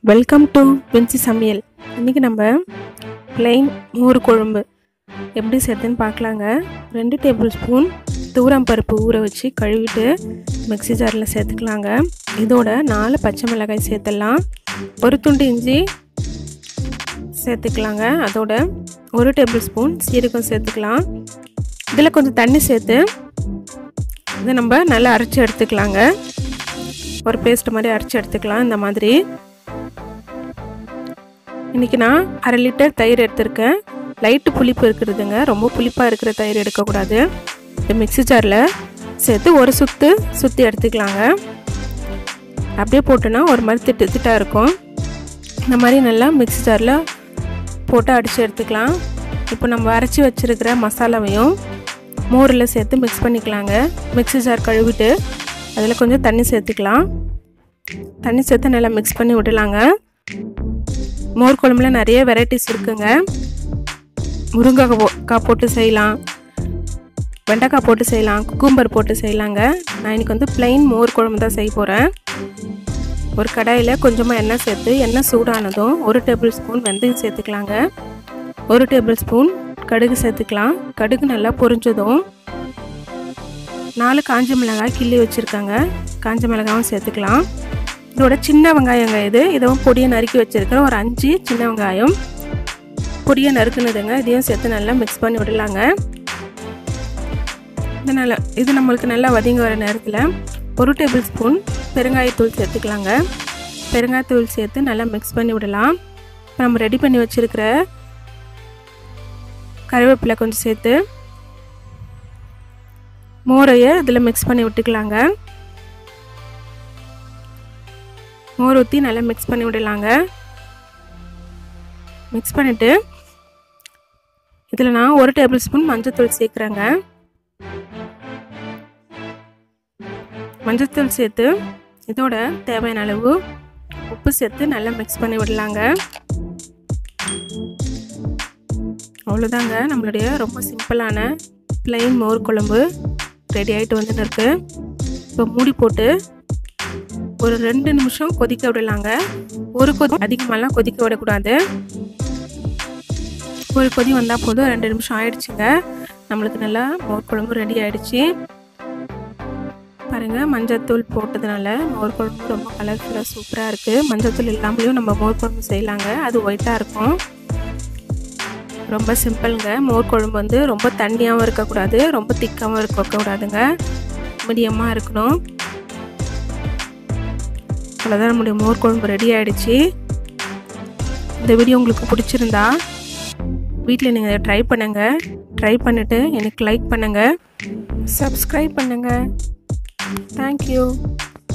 welcome to Vinci சமையல் இன்றைக்கி நம்ம plain மோர் குழம்பு எப்படி செய்யறதுன்னு பார்க்கலாங்க ரெண்டு டேபிள் ஸ்பூன் தூரம் பருப்பு ஊற வச்சு கழுவிட்டு மிக்ஸி ஜாரில் சேர்த்துக்கலாங்க இதோட நாலு பச்சை மிளகாய் சேர்த்துடலாம் ஒரு துண்டு இஞ்சி சேர்த்துக்கலாங்க அதோட ஒரு டேபிள் ஸ்பூன் சீரகம் சேர்த்துக்கலாம் இதில் கொஞ்சம் தண்ணி சேர்த்து இதை நம்ம நல்லா அரைச்சி எடுத்துக்கலாங்க ஒரு பேஸ்ட் மாதிரி அரைச்சி எடுத்துக்கலாம் இந்த மாதிரி இன்றைக்கி நான் அரை லிட்டர் தயிர் எடுத்திருக்கேன் லைட்டு புளிப்பு இருக்கிறதுங்க ரொம்ப புளிப்பாக இருக்கிற தயிர் எடுக்கக்கூடாது இந்த மிக்ஸி ஜாரில் சேர்த்து ஒரு சுற்று சுற்றி எடுத்துக்கலாங்க அப்படியே போட்டோன்னா ஒரு மாதிரி திட்டு திட்டாக இருக்கும் இந்த மாதிரி நல்லா மிக்ஸி ஜாரில் போட்டு அடித்து எடுத்துக்கலாம் இப்போ நம்ம அரைச்சி வச்சுருக்கிற மசாலாவையும் மோரில் சேர்த்து மிக்ஸ் பண்ணிக்கலாங்க மிக்ஸி ஜார் கழுவிட்டு அதில் கொஞ்சம் தண்ணி சேர்த்துக்கலாம் தண்ணி சேர்த்து நல்லா மிக்ஸ் பண்ணி விடலாங்க மோர் குழம்புல நிறைய வெரைட்டிஸ் இருக்குங்க முருங்கைக்காய் போட்டு செய்யலாம் வெண்டைக்காய் போட்டு செய்யலாம் குக்கும்பர் போட்டு செய்யலாங்க நான் இன்றைக்கி வந்து பிளெயின் மோர் குழம்பு தான் செய்ய போகிறேன் ஒரு கடாயில் கொஞ்சமாக எண்ணெய் சேர்த்து எண்ணெய் சூடானதும் ஒரு டேபிள் ஸ்பூன் வெந்தயம் சேர்த்துக்கலாங்க ஒரு டேபிள் ஸ்பூன் கடுகு சேர்த்துக்கலாம் கடுகு நல்லா பொரிஞ்சதும் நாலு காஞ்ச மிளகாய் கிள்ளி வச்சுருக்காங்க காஞ்ச மிளகாயும் சேர்த்துக்கலாம் இதோட சின்ன வெங்காயங்க இது இதுவும் பொடியை நறுக்கி வச்சுருக்கிறேன் ஒரு அஞ்சு சின்ன வெங்காயம் பொடியை நறுக்குனதுங்க இதையும் சேர்த்து நல்லா மிக்ஸ் பண்ணி விடலாங்க இது நல்லா இது நம்மளுக்கு நல்லா வதங்கி வர நேரத்தில் ஒரு டேபிள் ஸ்பூன் பெருங்காயத்தூள் சேர்த்துக்கலாங்க பெருங்காயத்தூள் சேர்த்து நல்லா மிக்ஸ் பண்ணி விடலாம் நம்ம ரெடி பண்ணி வச்சுருக்கிற கருவேப்பிலை கொஞ்சம் சேர்த்து மோரையை இதில் மிக்ஸ் பண்ணி விட்டுக்கலாங்க மோர் ஊற்றி நல்லா மிக்ஸ் பண்ணி விடலாங்க மிக்ஸ் பண்ணிவிட்டு இதில் நான் ஒரு டேபிள் ஸ்பூன் மஞ்சத்தூள் சேர்க்குறேங்க மஞ்சத்தூள் சேர்த்து இதோட தேவையான அளவு உப்பு சேர்த்து நல்லா மிக்ஸ் பண்ணி விடலாங்க அவ்வளோதாங்க நம்மளுடைய ரொம்ப சிம்பிளான பிளெயின் மோர் குழம்பு ரெடி ஆகிட்டு வந்துட்டு இருக்கு இப்போ மூடி போட்டு ஒரு ரெண்டு நிமிஷம் கொதிக்க விடலாங்க ஒரு கொதி அதிகமாகலாம் கொதிக்க விடக்கூடாது ஒரு கொதி வந்தால் போதும் ரெண்டு நிமிஷம் ஆயிடுச்சுங்க நம்மளுக்கு நல்லா மோர் குழம்பு ரெடி ஆயிடுச்சு பாருங்கள் மஞ்சத்தூள் போட்டதுனால மோர் குழம்பு ரொம்ப கலர்ஃபுல்லாக சூப்பராக இருக்குது மஞ்சத்தூள் இல்லாமலேயும் நம்ம மோர் குழம்பு செய்யலாங்க அது ஒயிட்டாக இருக்கும் ரொம்ப சிம்பிளுங்க மோர் குழம்பு வந்து ரொம்ப தண்ணியாகவும் இருக்கக்கூடாது ரொம்ப திக்காகவும் இருக்கக்கூடாதுங்க மீடியமாக இருக்கணும் அவ்வளோதான் நம்முடைய மோர் குழம்பு ரெடி ஆகிடுச்சு இந்த வீடியோ உங்களுக்கு பிடிச்சிருந்தா வீட்டில் நீங்கள் ட்ரை பண்ணுங்கள் ட்ரை பண்ணிவிட்டு எனக்கு லைக் பண்ணுங்கள் சப்ஸ்கிரைப் பண்ணுங்கள் தேங்க்யூ